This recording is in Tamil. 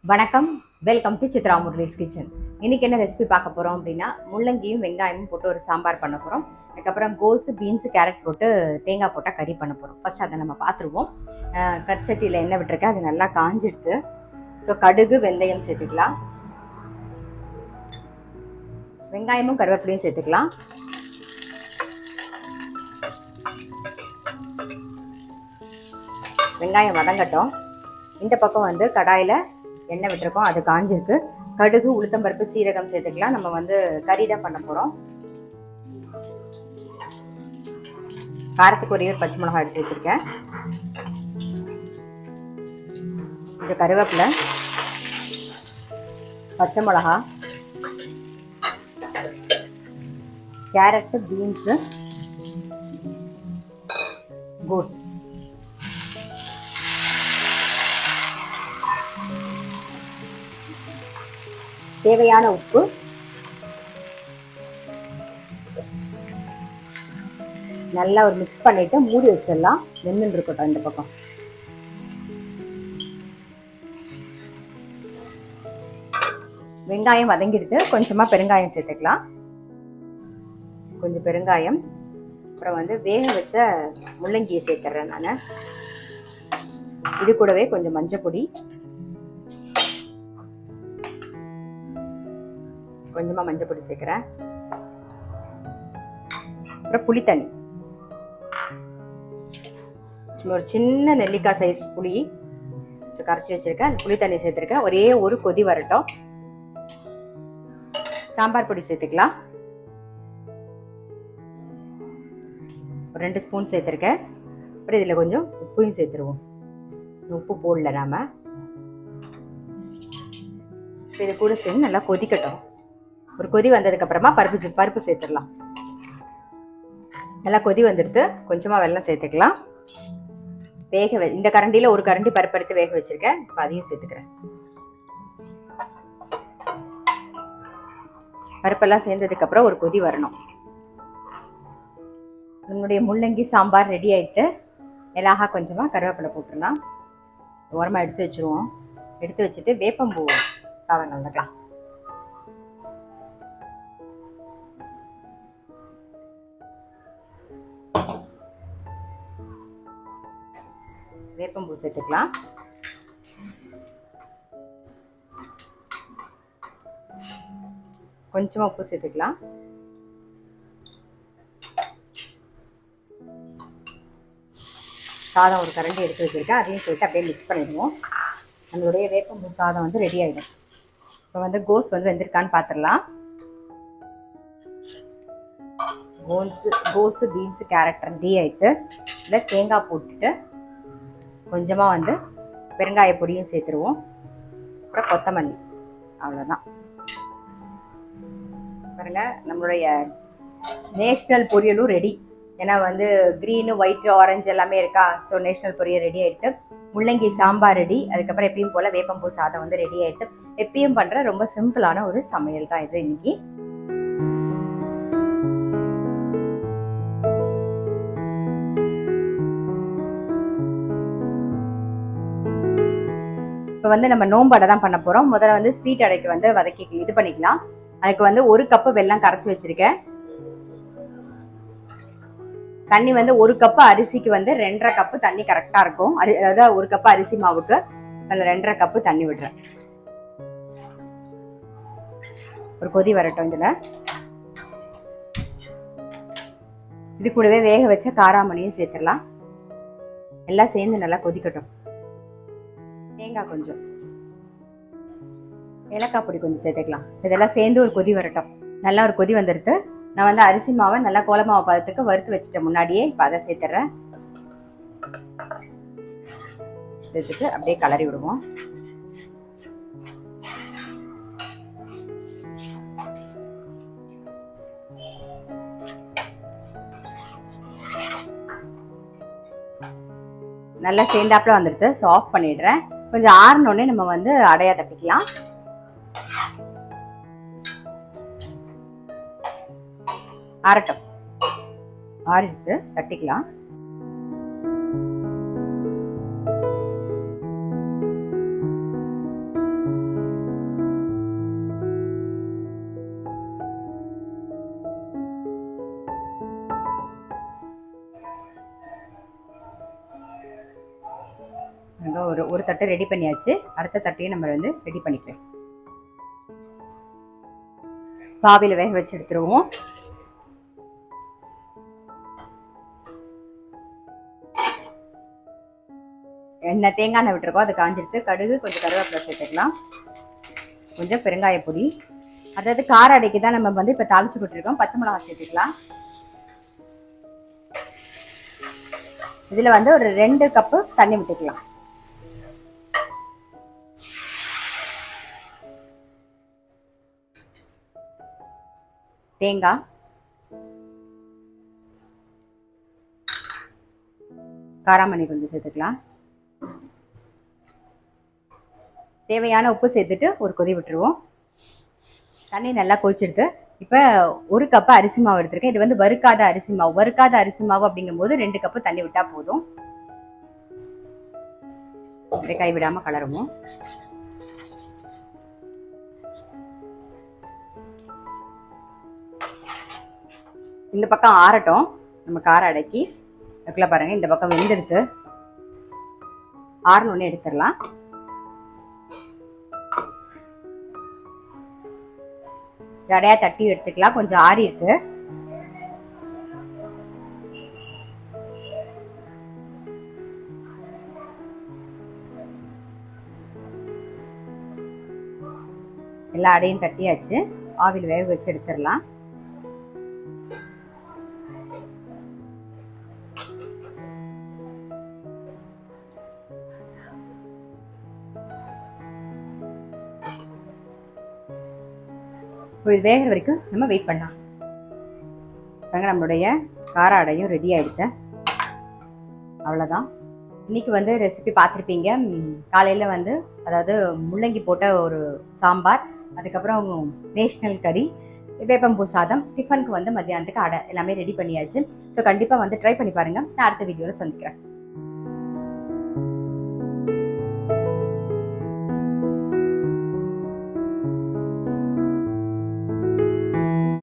வணக்கம் welcome to Chitra Murali's kitchen இன்னைக்கு என்ன ரெசிபி பார்க்க போகிறோம் அப்படின்னா முள்ளங்கியும் வெங்காயமும் போட்டு ஒரு சாம்பார் பண்ண போகிறோம் அதுக்கப்புறம் கோஸு பீன்ஸு கேரட் போட்டு தேங்காய் போட்டால் கறி பண்ண போகிறோம் ஃபர்ஸ்ட் அதை நம்ம பார்த்துருவோம் அஹ் கற்சட்டியில் எண்ணெய் விட்டுருக்கேன் அது நல்லா காஞ்சிடுது ஸோ கடுகு வெந்தயம் சேர்த்துக்கலாம் வெங்காயமும் கருவேப்பிலையும் சேர்த்துக்கலாம் வெங்காயம் வதங்கட்டும் இந்த பக்கம் வந்து கடாயில் எண்ணெய் விட்டுருக்கோம் அது காஞ்சிருக்கு கடுகு உளுத்தம்பருப்பு சீரகம் சேர்த்துக்கலாம் நம்ம வந்து கறி தான் பண்ண போகிறோம் காரத்துக்கு ஒரே ஒரு பச்சை மிளகாய் எடுத்து வச்சிருக்கேன் இது கருவேப்பிலை பச்சை மிளகா கேரட்டு பீன்ஸு கோஸ் தேவையான உப்பு நல்லா ஒரு மிக்ஸ் பண்ணிட்டு மூடி வச்சிடலாம் வெந்துட்டு இருக்கட்டும் இந்த பக்கம் வெங்காயம் வதங்கிடுது கொஞ்சமா பெருங்காயம் சேர்த்துக்கலாம் கொஞ்சம் பெருங்காயம் அப்புறம் வந்து வேக வச்ச முள்ளங்கியை சேர்த்துறேன் நான் இது கூடவே கொஞ்சம் மஞ்சள் பொடி கொஞ்சமா மஞ்சள் பொடி சேர்க்குறேன் அப்புறம் புளி தண்ணி சும்மா ஒரு சின்ன நெல்லிக்காய் சைஸ் புளி கரைச்சி வச்சிருக்கேன் புளி தண்ணி சேர்த்துருக்கேன் ஒரே ஒரு கொதி வரட்டும் சாம்பார் பொடி சேர்த்துக்கலாம் ஒரு ரெண்டு ஸ்பூன் சேர்த்துருக்கேன் அப்புறம் இதில் கொஞ்சம் உப்பையும் சேர்த்துருவோம் உப்பு போடல நாம இப்போ இது கூட சேர்ந்து நல்லா கொதிக்கட்டும் ஒரு கொதி வந்ததுக்கு அப்புறமா பருப்பு பருப்பு சேர்த்துடலாம் நல்லா கொதி வந்துடுது கொஞ்சமாக வெல்லம் சேர்த்துக்கலாம் வேக வை இந்த கரண்டியில் ஒரு கரண்டி பருப்பு எடுத்து வேக வச்சிருக்கேன் இப்போ அதையும் சேர்த்துக்கிறேன் பருப்பெல்லாம் சேர்ந்ததுக்கு அப்புறம் ஒரு கொதி வரணும் உன்னுடைய முள்ளங்கி சாம்பார் ரெடி ஆயிட்டு மிளகா கொஞ்சமாக கருவேப்பிலை போட்டுடலாம் ஓரமாக எடுத்து வச்சுருவோம் எடுத்து வச்சுட்டு வேப்பம்பூ சாதம் கலந்துக்கலாம் வேப்பம்பூ சேர்த்துக்கலாம் கொஞ்சமாக உப்பு சேர்த்துக்கலாம் சாதம் ஒரு கரண்டி எடுத்து வச்சுருக்கேன் அதையும் சேர்த்து அப்படியே மிக்ஸ் பண்ணிடுவோம் நம்மளுடைய வேப்பம்பூ சாதம் வந்து ரெடி ஆகிடும் இப்போ வந்து கோஸ் வந்து வெந்திருக்கான்னு பார்த்துடலாம் கோன்ஸு கோஸு பீன்ஸு கேரட் ரெடி ஆகிட்டு இதில் தேங்காய் போட்டுட்டு கொஞ்சமாக வந்து பெருங்காய பொடியும் சேர்த்துருவோம் அப்புறம் கொத்தமல்லி அவ்வளோதான் பாருங்க நம்மளுடைய நேஷ்னல் பொரியலும் ரெடி ஏன்னா வந்து க்ரீனு ஒயிட் ஆரஞ்சு எல்லாமே இருக்கா ஸோ நேஷ்னல் பொரியல் ரெடி ஆகிட்டு முள்ளங்கி சாம்பார் ரெடி அதுக்கப்புறம் எப்பயும் போல் வேப்பம்பூ சாதம் வந்து ரெடி ஆகிட்டு எப்பயும் பண்ணுற ரொம்ப சிம்பிளான ஒரு சமையல் தான் இது இன்னைக்கு இப்போ வந்து நம்ம நோம்பு அடை தான் பண்ண போகிறோம் முதல்ல வந்து ஸ்வீட் அடைக்கு வந்து வதக்கி இது பண்ணிக்கலாம் அதுக்கு வந்து ஒரு கப்பு வெல்லம் கரைச்சி வச்சிருக்கேன் தண்ணி வந்து ஒரு கப்பு அரிசிக்கு வந்து ரெண்டரை கப்பு தண்ணி கரெக்டாக இருக்கும் அரி அதாவது ஒரு கப்பு அரிசி மாவுக்கு அதில் ரெண்டரை கப்பு தண்ணி விடுறேன் ஒரு கொதி வரட்டும் இதில் இது கூடவே வேக வச்ச காராமணியும் சேர்த்துடலாம் எல்லாம் சேர்ந்து நல்லா கொதிக்கட்டும் தேங்காய் கொஞ்சம் ஏலக்காய் பொடி கொஞ்சம் சேர்த்துக்கலாம் இதெல்லாம் சேர்ந்து ஒரு கொதி வரட்டும் நல்லா ஒரு கொதி வந்துடுது நான் வந்து அரிசி மாவை நல்லா கோலமாவை பதத்துக்கு வறுத்து வச்சுட்டேன் முன்னாடியே இப்போ அதை சேர்த்துறேன் சேர்த்துட்டு அப்படியே கலரி விடுவோம் நல்லா சேர்ந்தாப்புல வந்துடுது ஸோ ஆஃப் பண்ணிடுறேன் கொஞ்சம் ஆறினோடனே நம்ம வந்து அடையா தப்பிக்கலாம் ஆறட்டும் ஆறிட்டு தட்டிக்கலாம் ஒரு தட்டு ரெடி பண்ணியாச்சு அடுத்த தட்டையும் நம்ம வந்து ரெடி பண்ணிக்கலாம் பாவியில் வேக வச்சு எடுத்துருவோம் எண்ணெய் தேங்காய் எண்ணெய் விட்டுருக்கோம் அதை காஞ்சிடுத்து கடுகு கொஞ்சம் கருவேப்பிலை சேர்த்துக்கலாம் கொஞ்சம் பெருங்காய பொடி அதாவது கார அடைக்கு தான் நம்ம வந்து இப்போ தாளிச்சு விட்டுருக்கோம் பச்சை மிளகா சேர்த்துக்கலாம் இதில் வந்து ஒரு ரெண்டு கப்பு தண்ணி விட்டுக்கலாம் தேங்காய் காராமணி கொஞ்சம் சேர்த்துக்கலாம் தேவையான உப்பு சேர்த்துட்டு ஒரு கொதி விட்டுருவோம் தண்ணி நல்லா கொதிச்சிடுது இப்போ ஒரு கப்பு அரிசி மாவு எடுத்திருக்கேன் இது வந்து வறுக்காத அரிசி மாவு வறுக்காத அரிசி மாவு அப்படிங்கும்போது ரெண்டு கப்பு தண்ணி விட்டா போதும் இப்படி கை விடாம கலருவோம் இந்த பக்கம் ஆறட்டும் நம்ம காரம் அடக்கி அதுக்குள்ள பாருங்க இந்த பக்கம் வெந்திருக்கு ஆறணுன்னு எடுத்துடலாம் ஜடையா தட்டி எடுத்துக்கலாம் கொஞ்சம் ஆறி இருக்கு எல்லா அடையும் தட்டியாச்சு ஆவியில் வேக வச்சு எடுத்துடலாம் இப்போ இது வேகிற வரைக்கும் நம்ம வெயிட் பண்ணலாம் பாருங்க நம்மளுடைய கார அடையும் ரெடி ஆயிடுச்சு அவ்வளோதான் இன்னைக்கு வந்து ரெசிபி பார்த்துருப்பீங்க காலையில் வந்து அதாவது முள்ளங்கி போட்ட ஒரு சாம்பார் அதுக்கப்புறம் நேஷ்னல் கறி வேப்பம்பூ சாதம் டிஃபனுக்கு வந்து மத்தியானத்துக்கு அடை எல்லாமே ரெடி பண்ணியாச்சு ஸோ கண்டிப்பாக வந்து ட்ரை பண்ணி பாருங்கள் நான் அடுத்த வீடியோவில் சந்திக்கிறேன்